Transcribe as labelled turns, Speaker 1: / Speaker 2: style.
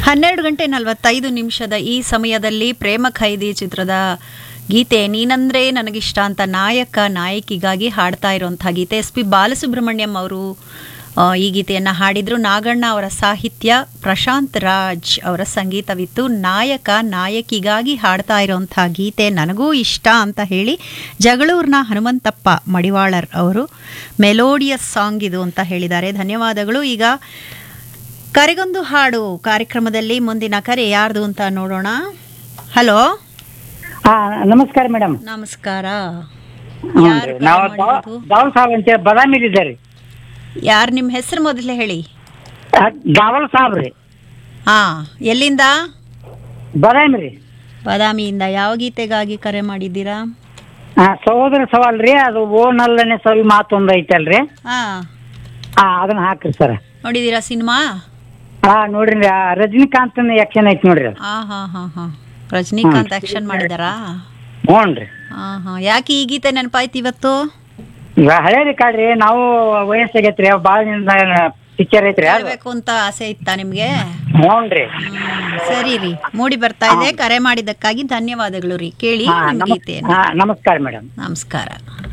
Speaker 1: ಹನ್ನೆರಡು ಗಂಟೆ ನಲವತ್ತೈದು ನಿಮಿಷದ ಈ ಸಮಯದಲ್ಲಿ ಪ್ರೇಮ ಖೈದಿ ಚಿತ್ರದ ಗೀತೆ ನೀನಂದ್ರೆ ನನಗಿಷ್ಟ ಅಂತ ನಾಯಕ ನಾಯಕಿಗಾಗಿ ಹಾಡ್ತಾ ಇರುವಂತಹ ಗೀತೆ ಎಸ್ ಪಿ ಬಾಲಸುಬ್ರಹ್ಮಣ್ಯಂ ಅವರು ಆ, ಈ ಗೀತೆಯನ್ನು ಹಾಡಿದ್ರು ನಾಗಣ್ಣ ಅವರ ಸಾಹಿತ್ಯ ಪ್ರಶಾಂತ್ ರಾಜ್ ಅವರ ಸಂಗೀತವಿತ್ತು ನಾಯಕ ನಾಯಕಿಗಾಗಿ ಹಾಡ್ತಾ ಇರುವಂತಹ ಗೀತೆ ನನಗೂ ಇಷ್ಟ ಅಂತ ಹೇಳಿ ಜಗಳೂರಿನ ಹನುಮಂತಪ್ಪ ಮಡಿವಾಳರ್ ಅವರು ಮೆಲೋಡಿಯಸ್ ಸಾಂಗ್ ಇದು ಅಂತ ಹೇಳಿದ್ದಾರೆ ಧನ್ಯವಾದಗಳು ಈಗ ಕರೆಗೊಂದು ಹಾಡು ಕಾರ್ಯಕ್ರಮದಲ್ಲಿ ಮುಂದಿನ ಕರೆ ಯಾರ್ದು ಅಂತ ನೋಡೋಣ ಹಲೋ
Speaker 2: ಹಾ ನಮಸ್ಕಾರ ಮೇಡಮ್
Speaker 1: ನಮಸ್ಕಾರ
Speaker 2: ಹ್ಞೂ
Speaker 1: ಯಾರು
Speaker 2: ರೀ
Speaker 1: ಕರೆ
Speaker 2: ನಾವು
Speaker 1: ಮಾಡಿರೋದು?
Speaker 2: ದಾವಲ್ ಸಾಬ್ ಅಂತೇಳಿ ಬದಾಮಿಲಿದ್ದಾರೆ
Speaker 1: ಯಾರು ನಿಮ್ಮ ಹೆಸರು ಮೊದಲೇ ಹೇಳಿ
Speaker 2: ದಾವಲ್ ಸಾಬ್ ರೀ
Speaker 1: ಹಾ ಎಲ್ಲಿಂದ
Speaker 2: ಬದಾಮಿ ರೀ
Speaker 1: ಬಾದಾಮಿಯಿಂದ ಯಾವ ಗೀತೆಗಾಗಿ ಕರೆ ಮಾಡಿದ್ದೀರಾ
Speaker 2: ಹಾ ಸಹೋದರ ಸವಾಲ್ ರೀ ಅದು ಓ ನಲ್ಲನೆ ಸವಿ ಮಾತೊಂದು ಐತಲ್ರಿ
Speaker 1: ಹಾ
Speaker 2: ಹಾ ಅದನ್ನ ಹಾಕ್ರಿ ಸರ್
Speaker 1: ನೋಡಿದ್ದೀರಾ ಸಿನಿಮಾ
Speaker 2: ಹಾ ನೋಡ್ರಿ ಆ ರಜನಿಕಾಂತ್ ಆಕ್ಷನ್ ಐತಿ ನೋಡ್ರಿ ಅದು
Speaker 1: ಹಾ ಹಾ ಹಾ ಹಾ ರಜನಿಕಾಂತ್ ಆಕ್ಷನ್ ಮಾಡಿದಾರಾ
Speaker 2: ಹ್ಞೂ ರೀ
Speaker 1: ಹಾ ಹಾ ಯಾಕೆ ಈ ಗೀತೆ ನೆನಪಾಯ್ತು ಇವತ್ತು
Speaker 2: ಈಗ ಹಳೆ ರೆಕಾರ್ಡ್ ರೀ ನಾವು ವಯಸ್ಸಾಗೈತ್ರಿ ಭಾಳ ಪಿಕ್ಚರ್ ಐತ್ರಿ ಅದು
Speaker 1: ಕೇಳ್ಬೇಕು ಅಂತ ಆಸೆ ಇತ್ತಾ ನಿಮ್ಗೆ
Speaker 2: ಹ್ಞೂ ರೀ
Speaker 1: ಹ್ಮ್, ಸರಿ ರೀ ಮೂಡಿ ಬರ್ತಾ ಇದೆ ಕರೆ ಮಾಡಿದ್ದಕ್ಕಾಗಿ ಧನ್ಯವಾದಗಳು ರೀ ಕೇಳಿ
Speaker 2: ಹಾ
Speaker 1: ನಿಮ್
Speaker 2: ನಮಸ್
Speaker 1: ಗೀತೆಯನ್ನು
Speaker 2: ಹಾ ನಮಸ್ಕಾರ ಮೇಡಮ್
Speaker 1: ನಮಸ್ಕಾರ